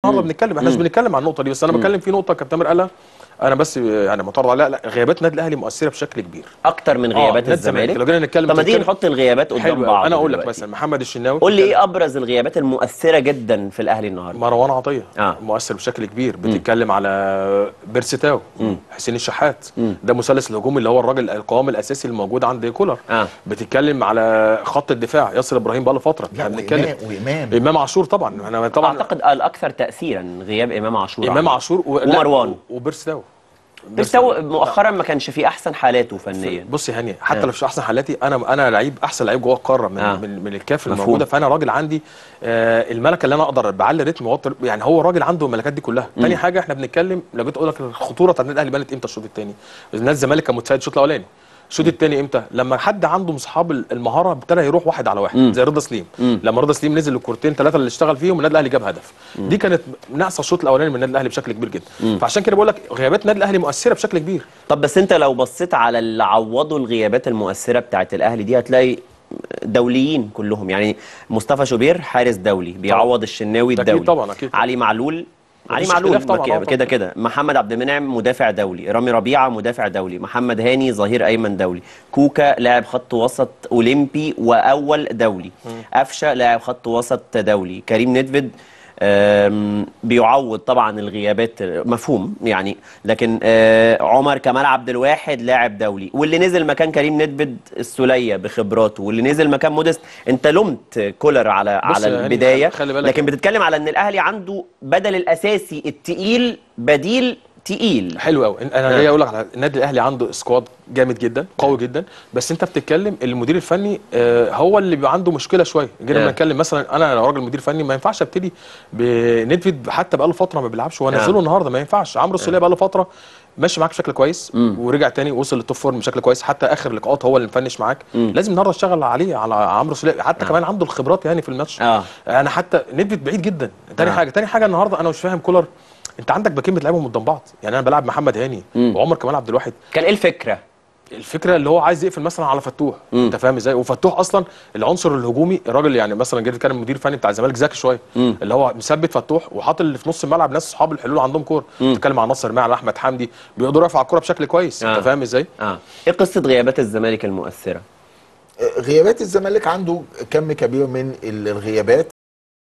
النهارده بنتكلم احنا مش بنتكلم عن النقطه دي بس انا بتكلم في نقطه كابتن تامر قالها انا بس يعني معترض عليها لا غيابات النادي الاهلي مؤثره بشكل كبير اكتر من آه، غيابات نادي الزمالك. الزمالك لو جينا نتكلم طب ما تيجي بتتكلم- نحط الغيابات قدام حلو بعض أوي. انا اقول لك دلوقتي. مثلا محمد الشناوي قول لي ايه ابرز الغيابات المؤثره جدا في الاهلي النهارده مروان عطيه آه. مؤثر بشكل كبير بتتكلم على بيرستاو حسين الشحات ده مثلث الهجومي اللي هو الراجل القوام الاساسي الموجود عند كولر آه. بتتكلم على خط الدفاع ياسر ابراهيم بقى له فتره لا احنا بنتكلم وإمام- وإمام. امام عاشور طبعا انا طبعا اعتقد الاكثر تاثيرا غياب امام عاشور امام عنه. عاشور و... لا، ومروان. وبيرستاو بيرستو مؤخرا ما كانش في احسن حالاته فنيا بص يا هاني حتى آه. لو مش احسن حالاتي انا انا لعيب احسن لعيب جوه القاره من آه. آه. من, من الكاف مفهوم. الموجوده فانا راجل عندي آه الملكه اللي انا اقدر بعلي رتم واوطي يعني هو راجل عنده الملكات دي كلها تاني حاجه احنا بنتكلم لو جيت اقول لك الخطوره بتاعت النادي الاهلي بانت امتى الشوط الثاني النادي الزمالك كان متسيد الشوط الاولاني الشوط الثاني امتى لما حد عنده من اصحاب المهاره ابتدى يروح واحد على واحد مم. زي رضا سليم مم. لما رضا سليم نزل الكورتين ثلاثه اللي اشتغل فيهم النادي الاهلي جاب هدف دي كانت ناقصه الشوط الاولاني من النادي الاهلي بشكل كبير جدا فعشان كده بقول لك غيابات النادي الاهلي مؤثره بشكل كبير طب بس انت لو بصيت على اللي عوضوا الغيابات المؤثره بتاعت الاهلي دي هتلاقي دوليين كلهم يعني مصطفى شوبير حارس دولي بيعوض الشناوي ده أكيد الدولي طبعا، أكيد. علي معلول علي مفيش معلول اختلاف طبعاً، كده- آه، كده طبعاً. كده محمد عبد المنعم مدافع دولي رامي ربيعه مدافع دولي محمد هاني ظهير ايمن دولي كوكا لاعب خط وسط اولمبي واول دولي قفشه لاعب خط وسط دولي كريم ندفد آم، بيعوض طبعا الغيابات مفهوم يعني لكن آه، عمر كمال عبد الواحد لاعب دولي واللي نزل مكان كريم ندفد السوليه بخبراته واللي نزل مكان مودست انت لمت كولر على بص على يا هاني، البدايه خلي بالك لكن بتتكلم على ان الاهلي عنده بدل الاساسي التقيل بديل تقيل حلو قوي انا آه. جاي اقول لك على النادي الاهلي عنده سكواد جامد جدا قوي جدا بس انت بتتكلم المدير الفني آه، هو اللي بيبقى عنده مشكله شويه جينا آه. لما نتكلم مثلا انا لو راجل مدير فني ما ينفعش ابتدي بندفيد حتى بقاله فتره ما بيلعبش وانزله آه. النهارده ما ينفعش عمرو السوليه بقاله فتره ماشي معاك بشكل كويس ورجع تاني وصل للتوب فورم بشكل كويس حتى اخر لقاءات هو اللي مفنش معاك لازم النهارده اشتغل عليه على عمرو السوليه حتى كمان عنده الخبرات يعني في الماتش آه. انا حتى ندفيد بعيد جدا تاني آه. حاجه تاني حاجه النهارده انا مش فاهم كولر انت عندك باكين بتلعبهم قدام بعض يعني انا بلعب محمد هاني وعمر كمال عبد الواحد كان ايه الفكره الفكره اللي هو عايز يقفل مثلا على فتوح انت فاهم ازاي وفتوح اصلا العنصر الهجومي الراجل يعني مثلا جيت كان المدير الفني بتاع الزمالك ذكي شويه اللي هو مثبت فتوح وحاطط اللي في نص الملعب ناس اصحاب الحلول عندهم كوره بتتكلم عن ناصر ماهر احمد حمدي بيقدروا يرفعوا الكوره بشكل كويس آه. انت فاهم ازاي اه ايه قصه غيابات الزمالك المؤثره غيابات الزمالك عنده كم كبير من ال- الغيابات